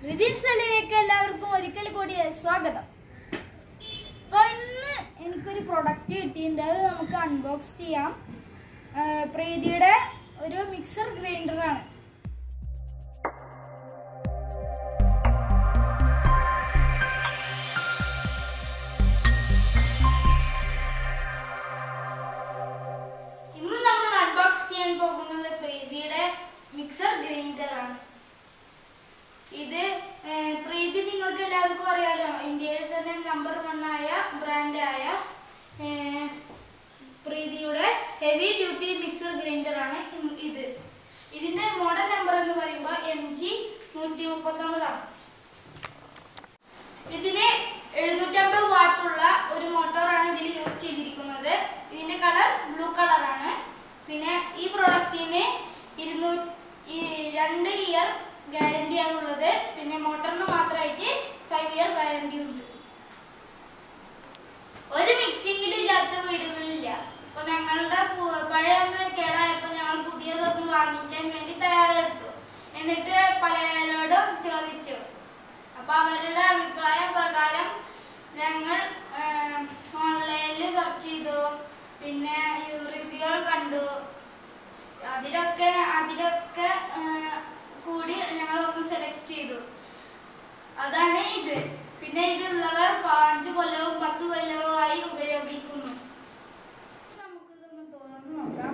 റിതിൻസലിലേക്ക് എല്ലാവർക്കും ഒരിക്കൽ കൂടി സ്വാഗതം അപ്പൊ ഇന്ന് എനിക്കൊരു പ്രൊഡക്റ്റ് കിട്ടിയിട്ടുണ്ട് അത് നമുക്ക് അൺബോക്സ് ചെയ്യാം ആ, പ്രീതിയുടെ ഒരു മിക്സർ ഗ്രൈൻഡർ ആണ് ഇന്ന് നമ്മൾ അൺബോക്സ് ചെയ്യാൻ പോകുന്നത് പ്രീതിയുടെ മിക്സർ ഗ്രൈൻഡർ ആണ് ഇത് ഏഹ്, പ്രീതി നിങ്ങൾക്ക് എല്ലാവർക്കും അറിയാലോ ഇന്ത്യയിൽ തന്നെ നമ്പർ വൺ ആയ ബ്രാൻഡായ ഏഹ്, പ്രീതിയുടെ ഹെവി ഡ്യൂട്ടി മിക്സർ ഗ്രൈൻഡർ ആണ് ഇ- ഇത് ഇതിന്റെ മോഡൽ നമ്പർ എന്ന് പറയുമ്പോൾ എം ജി നൂറ്റി മുപ്പത്തൊമ്പതാണ് ഇതിന് എഴുന്നൂറ്റമ്പത് വാട്ടുള്ള ഒരു മോട്ടോറാണ് ഇതിൽ യൂസ് ചെയ്തിരിക്കുന്നത് ഇതിന്റെ കളർ ബ്ലൂ കളറാണ് പിന്നെ ഈ പ്രൊഡക്റ്റിന് ഇരുന്നൂ ഈ രണ്ട് ഇയർ ഗ്യാരണ്ടി ആണുള്ളത് പിന്നെ മോട്ടറിന് മാത്രമായിട്ട് ഫൈവ് ഇയർ വാറണ്ടി ഉണ്ട് ഒരു മിക്സിങ്ങിലും ഇല്ലാത്ത വീടുകളില്ല അപ്പൊ ഞങ്ങളുടെ പു- പഴയ ഒന്ന് കേടായപ്പോ ഞങ്ങൾ പുതിയതൊന്ന് വാങ്ങിക്കാൻ വേണ്ടി തയ്യാറെടുത്തു എന്നിട്ട് പലരോടും ചോദിച്ചു അപ്പൊ അവരുടെ അഭിപ്രായ പ്രകാരം ഞങ്ങൾ ഓൺലൈനിൽ സെർച്ച് ചെയ്തു പിന്നെ റിവ്യൂകൾ കണ്ടു അതിലൊക്കെ അതിലൊക്കെ ആ, കൂടി ഞങ്ങൾ ഒന്ന് സെലക്ട് ചെയ്തു അതാണ് ഇത് പിന്നെ ഇതുള്ളവർ അഞ്ച് കൊല്ലവും പത്ത് കൊല്ലവും ആയി ഉപയോഗിക്കുന്നു നമുക്കിതൊന്ന് തുറന്നു നോക്കാം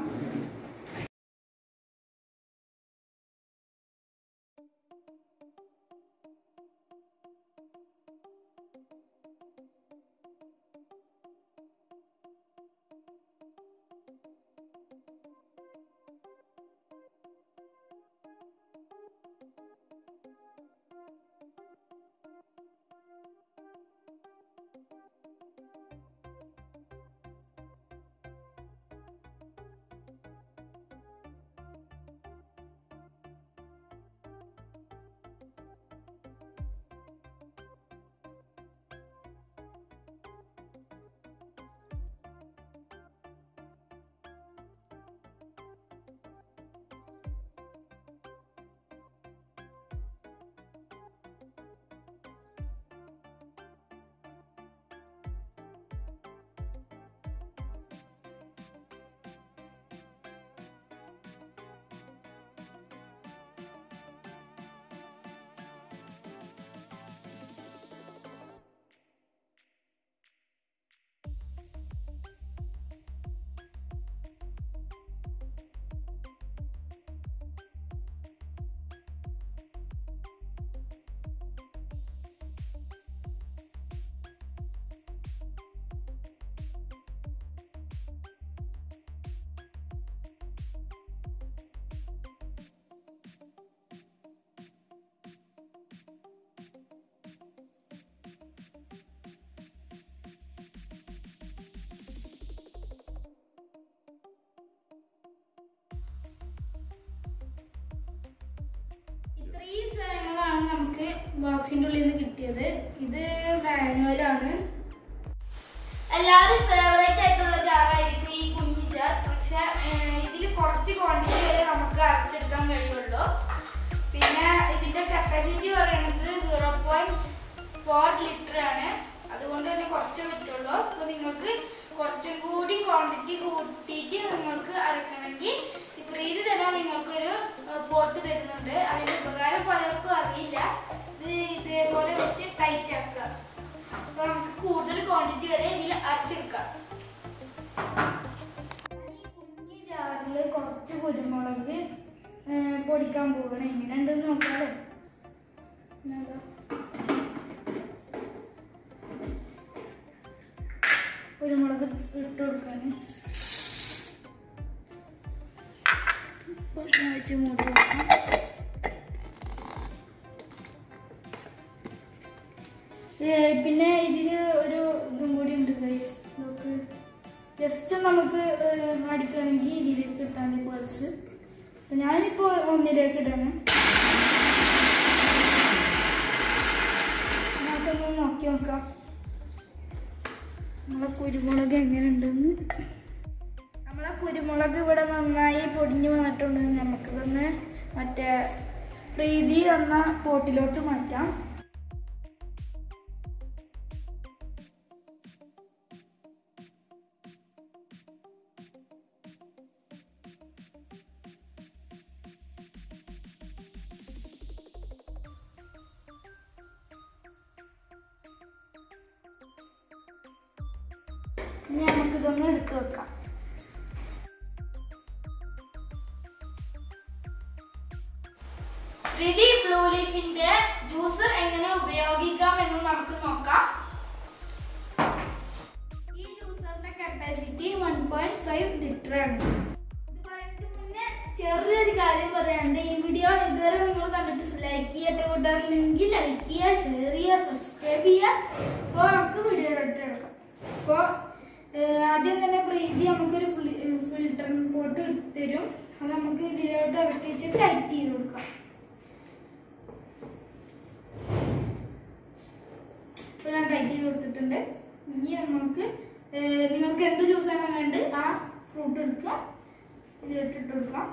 ഇത്രയും സാധനങ്ങളാണ് നമുക്ക് ബോക്സിന്റെ ഉള്ളിൽ നിന്ന് കിട്ടിയത് ഇത് മാനുവലാണ് എല്ലാവരും ഫേവറേറ്റ് ആയിട്ടുള്ള ജാറായിരിക്കും ഈ കുഞ്ഞു ജാർ പക്ഷെ ഇതിൽ കുറച്ച് ക്വാണ്ടിറ്റി വരെ നമുക്ക് അരച്ചെടുക്കാൻ കഴിയുള്ളൂ പിന്നെ ഇതിന്റെ കപ്പാസിറ്റി പറയുന്നത് സീറോ പോയിന്റ് ഫോർ ലിറ്റർ ആണ് അതുകൊണ്ട് തന്നെ കുറച്ച് പറ്റുള്ളൂ അപ്പോൾ നിങ്ങൾക്ക് കുറച്ചും കൂടി ക്വാണ്ടിറ്റി കൂട്ടിയിട്ട് നിങ്ങൾക്ക് അരക്കണമെങ്കിൽ ഇപ്പോൾ ഇത് തന്നെ നിങ്ങൾക്കൊരു പോട്ട് തരുന്നുണ്ട് അതിന്റെ ഉപകാരം പലർക്കും അറിയില്ല ഇത് ഇതേപോലെ വെച്ച് ടൈറ്റ് ആക്കുക അപ്പൊ നമുക്ക് കൂടുതൽ ക്വാണ്ടിറ്റി വരെ ഇതിൽ അരച്ചെടുക്കാം ഈ കുഞ്ഞു ജാറിൽ കുറച്ച് കുരുമുളക് ഏ, പൊടിക്കാൻ പോകണം എങ്ങനെയുണ്ടെന്ന് നോക്കാലോ എന്നാലോ. കുരുമുളക് ഇട്ട് കൊടുക്കാൻ വെച്ച് മൂടി വെക്കാം ഏ, പിന്നെ ഇതിന് ഒരു ഇതും കൂടി ഉണ്ട് ഗൈസ് നമുക്ക് ജസ്റ്റ് നമുക്ക് ഏ, അടിക്കണമെങ്കിൽ ഇതിലേക്ക് ഇട്ടാൽ മതി പേഴ്സ് ഞാനിപ്പോൾ ഒന്നിലേക്ക് ഇടണം നമുക്കൊന്ന് നോക്കി നോക്കാം നമ്മളെ കുരുമുളക് എങ്ങനെ ഉണ്ടെന്ന് നമ്മളെ കുരുമുളക് ഇവിടെ നന്നായി പൊടിഞ്ഞു വന്നിട്ടുണ്ട് നമുക്ക് തന്നെ മറ്റേ പ്രീതി എന്ന പോട്ടിലോട്ട് മാറ്റാം ഇനി നമുക്കിതൊന്ന് എടുത്തു വെക്കാം പ്രീതി ബ്ലൂ ലീഫിന്റെ ജ്യൂസർ എങ്ങനെ ഉപയോഗിക്കാം എന്ന് നമുക്ക് നോക്കാം ഈ ജ്യൂസറിന്റെ capacity one point five litre ആണ് ഇത് പറയുന്നതിന് മുന്നേ ചെറിയൊരു കാര്യം പറയാനുണ്ട് ഈ വീഡിയോ ഇതുവരെ നിങ്ങൾ കണ്ടിട്ട് ലൈക്ക് ചെയ്യാത്ത കൂട്ടാറില്ലെങ്കിൽ ലൈക്ക് ചെയ്യുക ഷെയർ ചെയ്യുക സബ്സ്ക്രൈബ് ചെയ്യുക അപ്പോൾ നമുക്ക് വീഡിയോ എടുക്കാം അപ്പോൾ ആദ്യം തന്നെ പ്രീതി നമുക്കൊരു ഫിൽറ്റർ പോട്ട് തരും അത് നമുക്ക് ഇതിലോട്ട് ഇറക്കി വെച്ചിട്ട് ടൈറ്റ് ചെയ്ത് കൊടുക്കാം ഇപ്പൊ ഞാൻ ടൈറ്റ് ചെയ്ത് കൊടുത്തിട്ടുണ്ട് ഇനി നമുക്ക് ഏഹ്, നിങ്ങൾക്ക് എന്ത് ജ്യൂസാണ് വേണ്ടത് ആ ഫ്രൂട്ട് എടുക്കുക ഇതിലിട്ടിട്ട് കൊടുക്കാം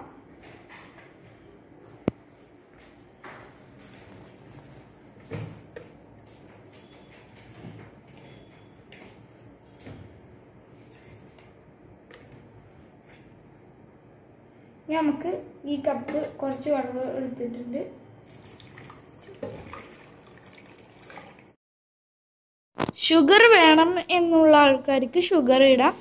ഇനി നമുക്ക് ഈ കപ്പ് കുറച്ച് വെള്ളം എടുത്തിട്ടുണ്ട് ഷുഗർ വേണം എന്നുള്ള ആൾക്കാർക്ക് ഷുഗർ ഇടാം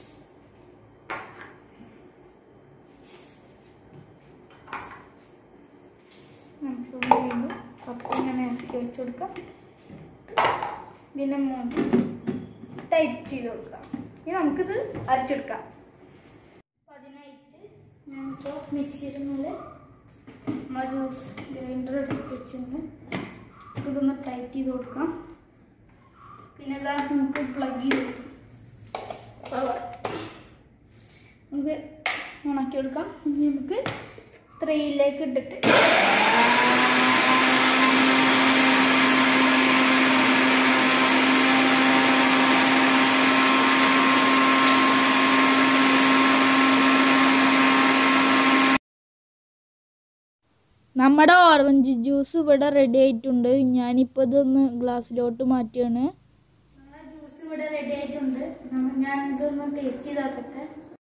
നമുക്ക് വീണ്ടും കപ്പ് ഇങ്ങനെ ഇറക്കി വെച്ച് കൊടുക്കാം ഇതിൻ്റെ മുകളിൽ ടൈറ്റ് ചെയ്ത് കൊടുക്കാം ഇനി നമുക്കിത് അരച്ചെടുക്കാം അപ്പം അതിനായിട്ട് ഞാനിപ്പോൾ മിക്സിയിൽ ಮೇಲೆ നമ്മളെ ജ്യൂസ് ഗ്രൈൻഡർ എടുത്ത് വെച്ചിട്ടുണ്ട് ഇതൊന്ന് ടൈറ്റ് ചെയ്ത് കൊടുക്കാം പിന്നെ ഇതാ നമുക്ക് പ്ലഗ് ചെയ്ത് കൊടുക്കാം Power. നമുക്ക് ഉണക്കി കൊടുക്കാം ഇനി നമുക്ക് ത്രീയിലേക്ക് ഇട്ടിട്ട് നമ്മുടെ ഓറഞ്ച് ജ്യൂസ് ഇവിടെ റെഡി ആയിട്ടുണ്ട് ഞാനിപ്പോൾ ഇതൊന്ന് ഗ്ലാസ്സിലോട്ട് മാറ്റുകയാണ് നമ്മുടെ ജ്യൂസ് ഇവിടെ റെഡി ആയിട്ടുണ്ട് നമ്മ- ഞാൻ ഇതൊന്ന് ടേസ്റ്റ് ചെയ്താക്കട്ടെ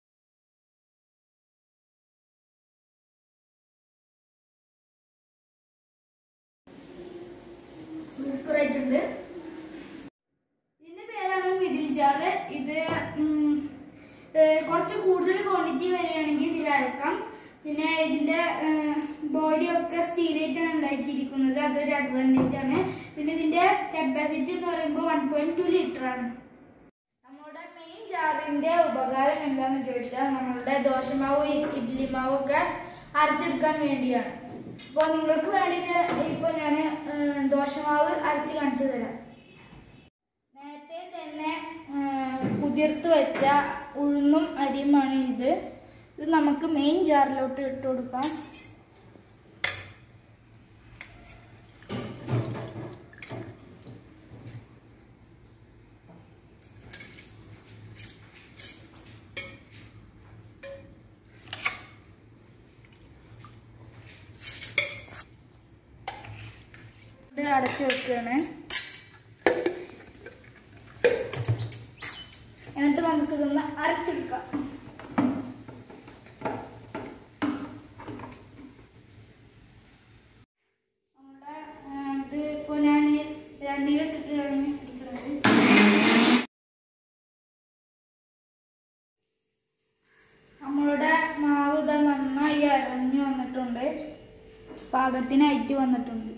സൂപ്പർ ആയിട്ടുണ്ട് ഇതിന്റെ പേരാണ് മിഡിൽ ജാറ് ഇത് ഉം, ഏഹ്, കുറച്ച് കൂടുതൽ ക്വാണ്ടിറ്റി വരികയാണെങ്കിൽ ഇതിൽ അരക്കാം പിന്നെ ഇതിന്റെ ബോഡി ഒക്കെ സ്റ്റീലായിട്ടാണ് ഉണ്ടാക്കിയിരിക്കുന്നത് അതൊരു അഡ്വാൻറ്റേജ് ആണ് പിന്നെ ഇതിന്റെ കപ്പാസിറ്റി എന്ന് പറയുമ്പോൾ വൺ പോയിന്റ് ടു ലിറ്റർ ആണ് നമ്മുടെ മെയിൻ ജാറിന്റെ ഉപകാരം എന്താന്ന് ചോദിച്ചാൽ നമ്മളുടെ ദോശമാവ് ഇ- ഇഡ്ഡലി മാവും ഒക്കെ അരച്ചെടുക്കാൻ വേണ്ടിയാണ് അപ്പോൾ നിങ്ങൾക്ക് വേണ്ടിയിട്ട് ഇപ്പോൾ ഞാൻ ദോശമാവ് അരച്ച് കാണിച്ചു തരാം നേരത്തെ തന്നെ ആ, കുതിർത്ത് വെച്ച ഉഴുന്നും അരിയുമാണ് ഇത് ഇത് നമുക്ക് മെയിൻ ജാറിലോട്ട് ഇട്ട് കൊടുക്കാം ഇത് അടച്ചു വെക്കുകയാണ് എന്നിട്ട് നമുക്ക് ഇതൊന്ന് അരച്ചെടുക്കാം നമ്മുടെ ആ, ഇത് ഇപ്പോൾ ഞാൻ രണ്ടിലിട്ടിട്ടാണ് ഇരിക്കുന്നത് നമ്മളുടെ മാവ് ഇതാ നന്നായി അരഞ്ഞു വന്നിട്ടുണ്ട് പാകത്തിനായിട്ട് വന്നിട്ടുണ്ട്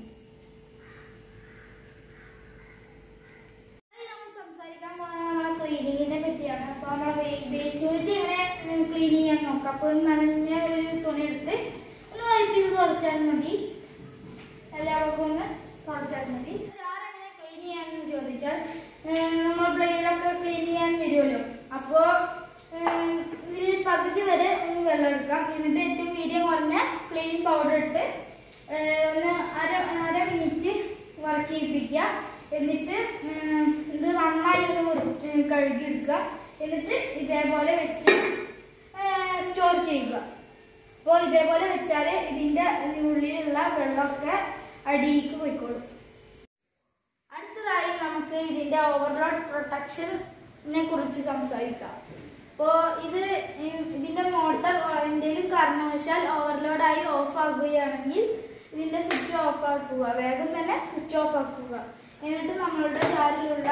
ഇനി നമ്മൾ സംസാരിക്കാൻ പോകുന്നത് നമ്മളെ ക്ലീനിങ്ങിനെ പറ്റിയാണ് അപ്പൊ നമ്മളെ ബേസ് യൂണിറ്റ് എങ്ങനെ ക്ലീൻ ചെയ്യാൻ നോക്കാം അപ്പൊ നനഞ്ഞ ഒരു തുണി എടുത്ത് ഒന്ന് വൈപ്പ് ചെയ്ത് തുടച്ചാൽ മതി എല്ലാവർക്കും ഒന്ന് തുടച്ചാൽ മതി ആരെങ്ങനെ ക്ലീൻ ചെയ്യാന്ന് ചോദിച്ചാൽ ഏഹ്, നമ്മൾ ബ്ലേഡൊക്കെ ക്ലീൻ ചെയ്യാൻ വരുമല്ലോ അപ്പോൾ ഇതിൽ പകുതി വരെ ഒന്ന് വെള്ളം എടുക്കാം എന്നിട്ട് ഏറ്റവും വീര്യം കുറഞ്ഞ ക്ലീനിങ് പൗഡർ ഇട്ട് ഏഹ്, ഒന്ന് അര അര മിനിറ്റ് വർക്ക് ചെയ്യിപ്പിക്കുക എന്നിട്ട് ഏഹ്, ഇത് നന്നായി ഒന്ന് മുറി- ഏഹ്, കഴുകിയെടുക്കുക എന്നിട്ട് ഇതേപോലെ വെച്ച് സ്റ്റോർ ചെയ്യുക അപ്പോൾ അപ്പോൾ ഇതേപോലെ വെച്ചാൽ ഇതിന്റെ ഉള്ളിലുള്ള വെള്ളമൊക്കെ അടിയിലേക്ക് പോയിക്കോളും അടുത്തതായി നമുക്ക് ഇതിന്റെ ഓവർലോഡ് പ്രൊട്ടക്ഷനെ കുറിച്ച് സംസാരിക്കാം അപ്പോൾ ഇത് ഇ- ഇതിന്റെ മോട്ടർ എന്തെങ്കിലും കാരണവശാൽ ഓവർലോഡായി ഓഫ് ആകുകയാണെങ്കിൽ ഇതിന്റെ സ്വിച്ച് ഓഫ് ആക്കുക വേഗം തന്നെ സ്വിച്ച് ഓഫ് ആക്കുക എന്നിട്ട് നമ്മളുടെ ജാറിലുള്ള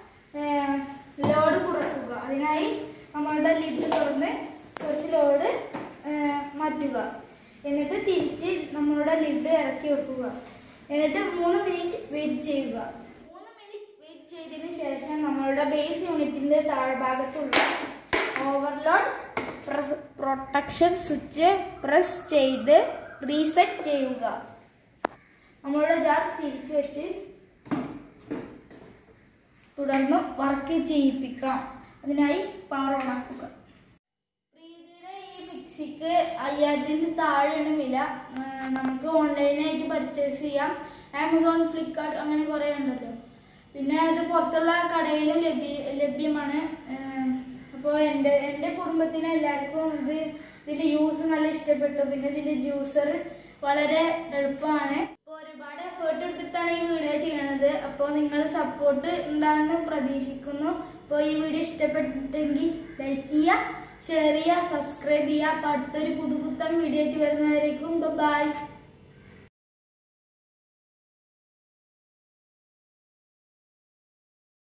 ലോഡ് കുറയ്ക്കുക അതിനായി നമ്മളുടെ ലിഡ് തുറന്ന് കുറച്ച് ലോഡ് മാറ്റുക എന്നിട്ട് തിരിച്ച് നമ്മളുടെ ലിഡ് ഇറക്കി വെക്കുക എന്നിട്ട് മൂന്ന് മിനിറ്റ് വെയിറ്റ് ചെയ്യുക മൂന്ന് മിനിറ്റ് വെയിറ്റ് ചെയ്തതിന് ശേഷം നമ്മളുടെ ബേസ് യൂണിറ്റിന്റെ താഴ്ഭാഗത്തുള്ള ഓവർലോഡ് പ്രൊട്ടക്ഷൻ സ്വിച്ച് പ്രസ് ചെയ്ത് റീസെറ്റ് ചെയ്യുക നമ്മളുടെ ജാർ തിരിച്ചു വെച്ച് തുടർന്ന് വർക്ക് ചെയ്യിപ്പിക്കാം അതിനായി പവർ ഓൺ ആക്കുക പ്രീതിയുടെ ഈ മിക്സിക്ക് അയ്യായിരത്തിന് താഴെയാണ് വില ആ, നമുക്ക് ഓൺലൈനായിട്ട് പർച്ചേസ് ചെയ്യാം ആമസോൺ ഫ്ലിപ്കാർട്ട് അങ്ങനെ കുറേ ഉണ്ടല്ലോ പിന്നെ അത് പുറത്തുള്ള കടയിലും ലഭ്യ ലഭ്യമാണ് അപ്പോൾ എൻ്റെ എൻ്റെ കുടുംബത്തിന് എല്ലാവർക്കും ഇത് ഇതിൻ്റെ യൂസ് നല്ല ഇഷ്ടപ്പെട്ടു പിന്നെ ഇതിൻ്റെ ജ്യൂസർ വളരെ എളുപ്പമാണ് അപ്പോൾ ഒരുപാട് എഫേർട്ട് എടുത്തിട്ടാണ് ഈ വീഡിയോ ചെയ്യണത് അപ്പോൾ നിങ്ങൾ സപ്പോർട്ട് ഉണ്ടാകുമെന്ന് പ്രതീക്ഷിക്കുന്നു അപ്പോൾ ഈ വീഡിയോ ഇഷ്ടപ്പെട്ടെങ്കിൽ ലൈക്ക് ചെയ്യുക ഷെയർ ചെയ്യുക സബ്സ്ക്രൈബ് ചെയ്യുക അപ്പോൾ അടുത്തൊരു പുതുപുത്തൻ വീഡിയോ ആയിട്ട് വരുന്നവരേക്കും ബൈ